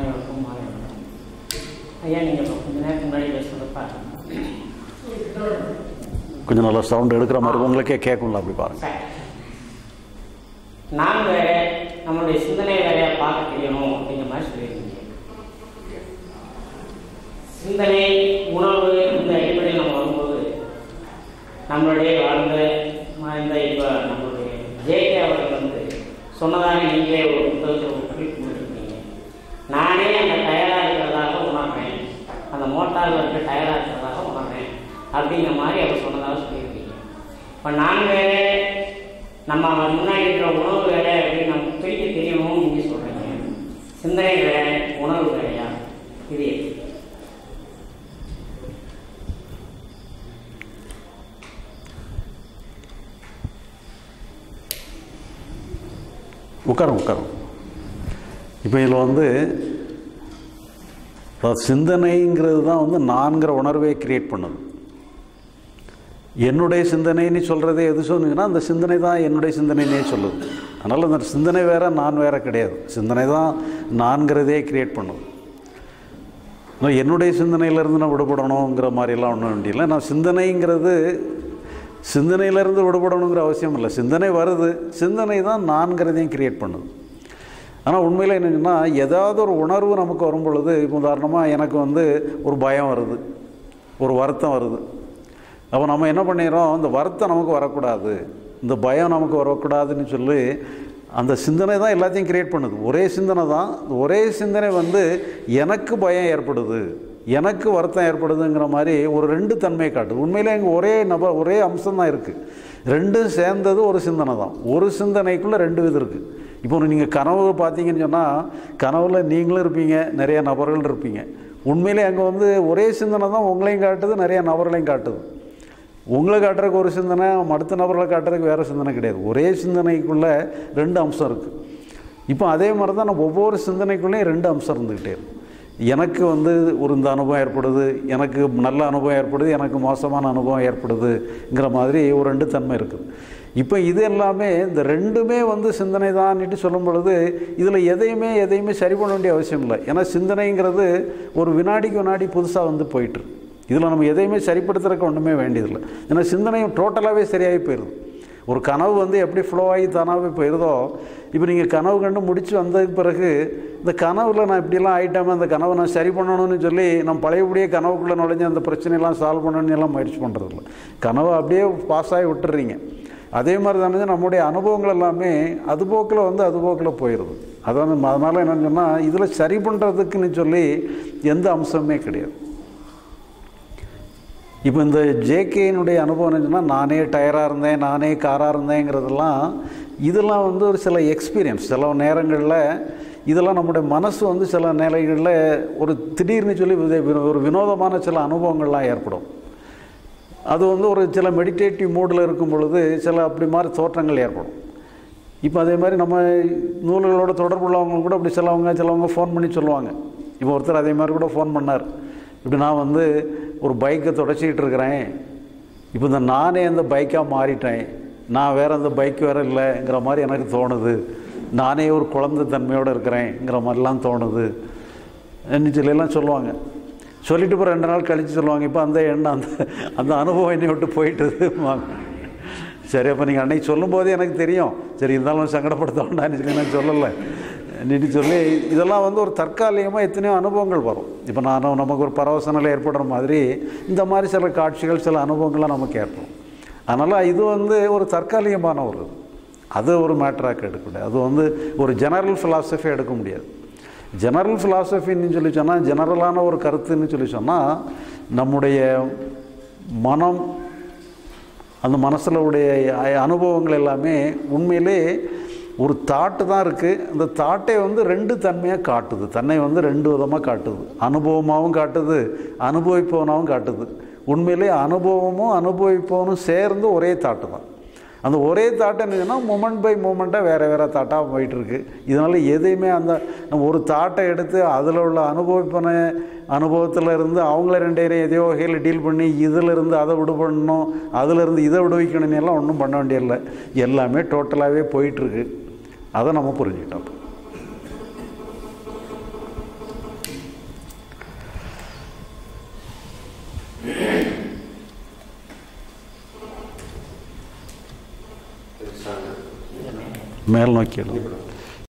அனைவருக்கும் மாலை வணக்கம் ஐயா நீங்கள் கொஞ்ச நேரத்துக்கு முன்னாடி பேசுகிறப்ப கொஞ்சம் நல்லா சவுண்ட் எடுக்கிற மாதிரி உங்களுக்கே கேட்கும்ல அப்படி பாருங்க சார் நான் வேற நம்மளுடைய சிந்தனை வேறையா பார்க்க தெரியணும் அப்படிங்கிற மாதிரி சொல்லியிருக்கீங்க சிந்தனை உணவு இந்த அடிப்படையில் நம்ம வரும்போது நம்மளுடைய வாழ்ந்த ம- இந்த இப்போ நம்மளுடைய ஜேகே அவர்கள் வந்து சொன்னதாக நீங்களே ஒரு புத்தகத்தில் ஒரு குறிப்பு பண்ணியிருக்கீங்க நானே அந்த டயராக இருக்கிறதாக உணர்றேன் அந்த மோட்டார் வந்து டயராக இருக்கிறதாக உணர்றேன் அப்படிங்கிற மாதிரி அவர் சொன்னதாக சொல்லியிருக்கீங்க இப்போ நான் வேற நம்ம முன்னாடி இருக்கிற உணவு வேற அப்படின்னு நமக்கு பிரிக்க தெரியணும்னு நீங்கள் சொல்கிறீங்க சிந்தனை வேற உணவு வேறையா இது எப்படி? உட்காரும் உட்காரும் இப்போ இதில் வந்து அதாவது சிந்தனைங்கிறது தான் வந்து நான்கிற உணர்வை கிரியேட் பண்ணுது என்னுடைய சிந்தனைன்னு சொல்கிறதே எது சொன்னீங்கன்னா அந்த சிந்தனை தான் என்னுடைய சிந்தனைனே சொல்லுது அதனால் அந்த சிந்தனை வேற நான் வேற கிடையாது சிந்தனை தான் நான்கிறதே கிரியேட் பண்ணுது நான் என்னுடைய சிந்தனையிலேருந்து நான் விடுபடணுங்கிற மாதிரிலாம் ஒன்றும் வேண்டியில்லை நான் சிந்தனைங்கிறது சிந்தனையிலேருந்து விடுபடணுங்கிற அவசியம் இல்லை சிந்தனை வருது சிந்தனை தான் நான்கிறதையும் கிரியேட் பண்ணுது ஆனால் உண்மையில் என்னன்னா ஏதாவது ஒரு உணர்வு நமக்கு வரும் பொழுது இப்போ உதாரணமாக எனக்கு வந்து ஒரு பயம் வருது ஒரு வருத்தம் வருது அப்போ நம்ம என்ன பண்ணிடுறோம் இந்த வருத்தம் நமக்கு வரக்கூடாது இந்த பயம் நமக்கு வரக்கூடாதுன்னு சொல்லி அந்த சிந்தனை தான் எல்லாத்தையும் கிரியேட் பண்ணுது ஒரே சிந்தனை தான் ஒரே சிந்தனை வந்து எனக்கு பயம் ஏற்படுது எனக்கு வருத்தம் ஏற்படுதுங்கிற மாதிரி ஒரு ரெண்டு தன்மையை காட்டுது உண்மையிலே இங்கே ஒரே நபர் ஒரே அம்சம் தான் இருக்குது ரெண்டும் சேர்ந்தது ஒரு சிந்தனை தான் ஒரு சிந்தனைக்குள்ளே ரெண்டு விதம் இருக்குது இப்போ நீங்கள் கனவு பார்த்தீங்கன்னு சொன்னால் கனவுல நீங்களும் இருப்பீங்க நிறைய நபர்கள் இருப்பீங்க உண்மையிலே அங்கே வந்து ஒரே சிந்தனை தான் உங்களையும் காட்டுது நிறைய நபர்களையும் காட்டுது உங்களை காட்டுறதுக்கு ஒரு சிந்தனை அடுத்த நபர்களை காட்டுறதுக்கு வேறு சிந்தனை கிடையாது ஒரே சிந்தனைக்குள்ளே ரெண்டு அம்சம் இருக்குது இப்போ அதே மாதிரி தான் நம்ம ஒவ்வொரு சிந்தனைக்குள்ளேயும் ரெண்டு அம்சம் இருந்துக்கிட்டே இருக்கும் எனக்கு வந்து ஒரு இந்த அனுபவம் ஏற்படுது எனக்கு நல்ல அனுபவம் ஏற்படுது எனக்கு மோசமான அனுபவம் ஏற்படுதுங்கிற மாதிரி ஒரு ரெண்டு தன்மை இருக்குது இப்போ இது எல்லாமே இந்த ரெண்டுமே வந்து சிந்தனை தான்ட்டு சொல்லும் பொழுது இதில் எதையுமே எதையுமே சரி பண்ண வேண்டிய அவசியம் இல்லை ஏன்னா சிந்தனைங்கிறது ஒரு வினாடிக்கு வினாடி புதுசாக வந்து போயிட்டுருக்கு இதில் நம்ம எதையுமே சரிப்படுத்துறதுக்கு ஒன்றுமே வேண்டியதில்லை ஏன்னா சிந்தனை டோட்டலாகவே சரியாகி போயிடுது ஒரு கனவு வந்து எப்படி ஃப்ளோ ஆகி தானாகவே போயிடுதோ இப்போ நீங்கள் கனவு கண்டு முடிச்சு வந்ததுக்கு பிறகு இந்த கனவில் நான் இப்படிலாம் ஆகிட்டாமல் அந்த கனவை நான் சரி பண்ணணும்னு சொல்லி நம்ம பழையபடியே கனவுக்குள்ளே நுழைஞ்சு அந்த பிரச்சனையெல்லாம் சால்வ் பண்ணணும்னு எல்லாம் முயற்சி பண்ணுறதில்ல கனவை அப்படியே பாஸ் ஆகி விட்டுறீங்க அதே மாதிரி தானே நம்முடைய அனுபவங்கள் எல்லாமே அதுபோக்கில் வந்து அதுபோக்கில் போயிடுது அதான் அதனால் என்னன்னு சொன்னால் இதில் சரி பண்ணுறதுக்குன்னு சொல்லி எந்த அம்சமே கிடையாது இப்போ இந்த ஜேகேனுடைய அனுபவம் என்னச்சுன்னா நானே டயராக இருந்தேன் நானே காராக இருந்தேங்கிறதெல்லாம் இதெல்லாம் வந்து ஒரு சில எக்ஸ்பீரியன்ஸ் சில நேரங்களில் இதெல்லாம் நம்முடைய மனசு வந்து சில நிலைகளில் ஒரு திடீர்னு சொல்லி வித- ஒரு வினோதமான சில அனுபவங்கள்லாம் ஏற்படும் அது வந்து ஒரு சில மெடிடேட்டிவ் மூடில் இருக்கும் பொழுது சில அப்படி மாதிரி தோற்றங்கள் ஏற்படும் இப்போ அதே மாதிரி நம்ம நூல்களோட தொடர்பு உள்ளவங்க கூட அப்படி சிலவங்க சிலவங்க ஃபோன் பண்ணி சொல்லுவாங்க இப்போ ஒருத்தர் அதே மாதிரி கூட ஃபோன் பண்ணார் இப்படி நான் வந்து ஒரு பைக்கை தொடச்சிக்கிட்டு இருக்கிறேன் இப்போ இந்த நானே அந்த பைக்காக மாறிட்டேன் நான் வேறு அந்த பைக் வேறு இல்லைங்கிற மாதிரி எனக்கு தோணுது நானே ஒரு குழந்தை தன்மையோடு இருக்கிறேங்கிற மாதிரிலாம் தோணுது என்ன சொல்லியெல்லாம் சொல்லுவாங்க சொல்லிட்டு இப்போ ரெண்டு நாள் கழித்து சொல்லுவாங்க இப்போ அந்த எண்ணம் அந்த அந்த அனுபவம் என்னை விட்டு போயிட்டுதுவாங்க சரி அப்போ நீங்கள் அன்னைக்கு சொல்லும்போதே எனக்கு தெரியும் சரி இருந்தாலும் சங்கடப்படுத்த வேண்டாம்னு சொல்லி நான் சொல்லலை நீட்டு சொல்லி இதெல்லாம் வந்து ஒரு தற்காலிகமாக எத்தனையோ அனுபவங்கள் வரும் இப்போ நான் நமக்கு ஒரு பரவச நிலை ஏற்படுற மாதிரி இந்த மாதிரி சில காட்சிகள் சில அனுபவங்கள்லாம் நமக்கு ஏற்படும் அதனால் இது வந்து ஒரு தற்காலிகமான ஒரு இது. அது ஒரு மேட்டராக எடுக்க முடியாது அது வந்து ஒரு ஜெனரல் ஃபிலாசபி எடுக்க முடியாது ஜெனரல் ஃபிலாசபின்னு சொல்லி சொன்னால் ஜெனரலான ஒரு கருத்துன்னு சொல்லி சொன்னால் நம்முடைய மனம் அந்த மனசில் உடைய அ- அனுபவங்கள் எல்லாமே உண்மையிலே ஒரு தாட்டு தான் இருக்குது அந்த தாட்டை வந்து ரெண்டு தன்மையாக காட்டுது தன்னை வந்து ரெண்டு விதமாக காட்டுது அனுபவமாகவும் காட்டுது அனுபவிப்பவனாகவும் காட்டுது உண்மையிலே அனுபவமும் அனுபவிப்பவனும் சேர்ந்து ஒரே தாட்டு தான் அந்த ஒரே தாட் என்னதுன்னா மூமெண்ட் பை மூமெண்ட்டாக வேறு வேறு தாட்டாக போயிட்டுருக்கு இதனால் எதையுமே அந்த நம்ம ஒரு தாட்டை எடுத்து அதில் உள்ள அனுபவிப்பன அனுபவத்தில் இருந்து அவங்கள ரெண்டு பேரும் எதையோ வகையில் டீல் பண்ணி இதில் இருந்து அதை விடுபடணும் அதிலிருந்து இதை விடுவிக்கணும்னு எல்லாம் ஒன்றும் பண்ண வேண்டியதில்லை எல்லாமே டோட்டலாகவே போயிட்டுருக்கு அதை நம்ம புரிஞ்சுக்கிட்டோம் மேல் நோக்கி எழுது